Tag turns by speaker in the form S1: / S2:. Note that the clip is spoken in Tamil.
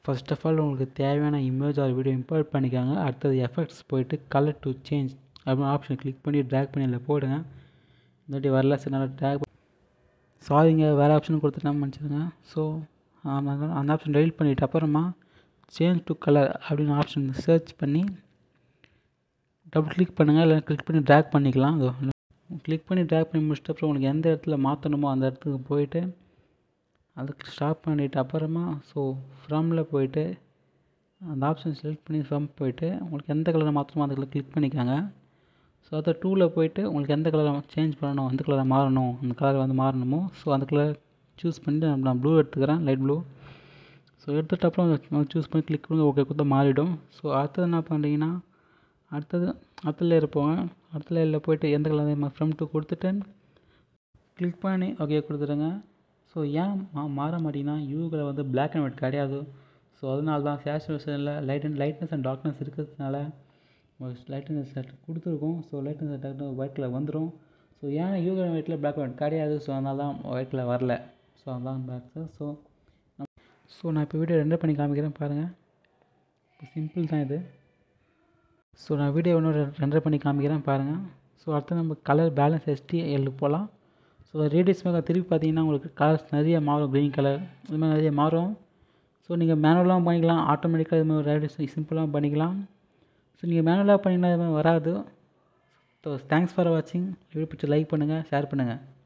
S1: ஃபர்ஸ்ட் ஆஃப் ஆல் உங்களுக்கு தேவையான இமேஜ் ஆர் வீடியோ இம்போர்ட் பண்ணிக்கோங்க அடுத்தது எஃபெக்ட்ஸ் போயிட்டு கலர் டு சேஞ்ச் அப்படின்னு ஆப்ஷன் கிளிக் பண்ணி ட்ராக் பண்ணி அதில் போடுங்க இல்லாட்டி வரல சரி நல்லா ட்ராக் சாரிங்க வேறு ஆப்ஷன் கொடுத்துட்டேன் மன்னிச்சிடுங்க ஸோ ஆமாங்க அந்த ஆப்ஷன் டெலிட் பண்ணிவிட்டு அப்புறமா சேஞ்ச் டு கலர் அப்படின்னு ஆப்ஷன் சர்ச் பண்ணி டபுள் கிளிக் பண்ணுங்கள் இல்லை கிளிக் பண்ணி ட்ராக் பண்ணிக்கலாம் அதோ கிளிக் பண்ணி ட்ராக் பண்ணி முடிச்சிட்ட அப்புறம் உங்களுக்கு எந்த இடத்துல மாற்றணுமோ அந்த இடத்துக்கு போயிட்டு அதுக்கு ஸ்டாப் பண்ணிவிட்டு அப்புறமா ஸோ ஃப்ரம்மில் போயிட்டு அந்த ஆப்ஷன் செலக்ட் பண்ணி ஃப்ரம் போயிட்டு உங்களுக்கு எந்த கலரை மாற்றணுமோ அந்த கலர் கிளிக் பண்ணிக்கோங்க ஸோ அதை டூவில் போயிட்டு உங்களுக்கு எந்த கலரை சேஞ்ச் பண்ணணும் எந்த கலரை மாறணும் அந்த கலர் வந்து மாறணுமோ ஸோ அந்த கலர் சூஸ் பண்ணிட்டு நான் ப்ளூ எடுத்துக்கிறேன் லைட் ப்ளூ ஸோ எடுத்துகிட்ட அப்புறம் சூஸ் பண்ணி கிளிக் பண்ணி ஓகே கொடுத்தா மாறிடும் ஸோ அடுத்தது என்ன பண்ணுறீங்கன்னா அடுத்தது அடுத்த லேயர் போங்க அடுத்த லேயரில் போயிட்டு எந்த கலர் ஃப்ரம் டூ கொடுத்துட்டு கிளிக் பண்ணி ஓகே கொடுத்துருங்க ஸோ ஏன் மா மாற மாட்டேங்கன்னா யூவில் வந்து பிளாக் அண்ட் ஒயிட் கிடையாது ஸோ அதனால தான் சேச்சுரேஷனில் light and lightness and darkness இருக்கிறதுனால லைட்னஸ் கொடுத்துருக்கோம் so lightness darkness white colour வந்துடும் ஸோ ஏன் யூகல் அண்ட் ஒயிட்டில் பிளாக் அண்ட் ஒயிட் கிடையாது ஸோ அதனால தான் ஒயிட் கலர் வரல ஸோ அதான் பேக் ஸோ ஸோ நான் இப்போ வீடியோ ரெண்டர் பண்ணி காமிக்கிறேன் பாருங்கள் சிம்பிள் தான் இது ஸோ நான் வீடியோ ஒன்று ரெண்டர் பண்ணி காமிக்கிறேன் பாருங்கள் ஸோ அடுத்து நம்ம கலர் பேலன்ஸ் எஸ்டி எல்லு போகலாம் ஸோ ரேடியஸ் மேலே திருப்பி பார்த்தீங்கன்னா உங்களுக்கு கலர்ஸ் நிறைய மாறும் க்ரீன் கலர் இது மாதிரி நிறைய மாறும் ஸோ நீங்கள் மேனுவலாகவும் பண்ணிக்கலாம் ஆட்டோமேட்டிக்காக இது மாதிரி ரேடியஸ் சிம்பிளாகவும் பண்ணிக்கலாம் ஸோ நீங்கள் மேனுவலாக பண்ணிங்கன்னா இது மாதிரி வராது ஸோ தேங்க்ஸ் ஃபார் வாட்சிங் வீடியோ பிடிச்சி லைக் பண்ணுங்கள் ஷேர் பண்ணுங்கள்